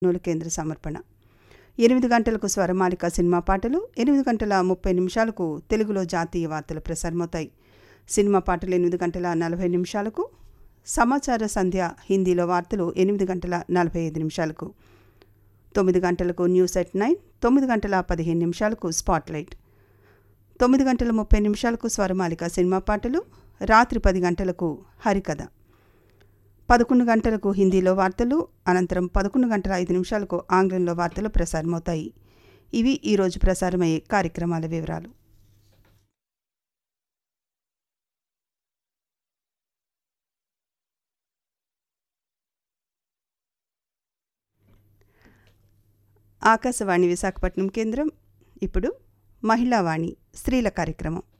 నూలు కేంద్ర సమర్పణ ఎనిమిది గంటలకు స్వరమాలిక సినిమా పాటలు ఎనిమిది గంటల ముప్పై నిమిషాలకు తెలుగులో జాతీయ వార్తలు ప్రసారమవుతాయి సినిమా పాటలు ఎనిమిది గంటల నలభై నిమిషాలకు సమాచార సంధ్య హిందీలో వార్తలు ఎనిమిది గంటల నలభై ఐదు నిమిషాలకు తొమ్మిది గంటలకు న్యూస్ ఎట్ నైన్ తొమ్మిది గంటల పదిహేను నిమిషాలకు స్పాట్లైట్ తొమ్మిది గంటల ముప్పై నిమిషాలకు స్వరమాలిక సినిమా పాటలు రాత్రి పది గంటలకు హరికథ పదకొండు గంటలకు హిందీలో వార్తలు అనంతరం పదకొండు గంటల ఐదు నిమిషాలకు ఆంగ్లంలో వార్తలు ప్రసారమవుతాయి ఇవి ఈరోజు ప్రసారమయ్యే కార్యక్రమాల వివరాలు ఆకాశవాణి విశాఖపట్నం కేంద్రం ఇప్పుడు మహిళావాణి స్త్రీల కార్యక్రమం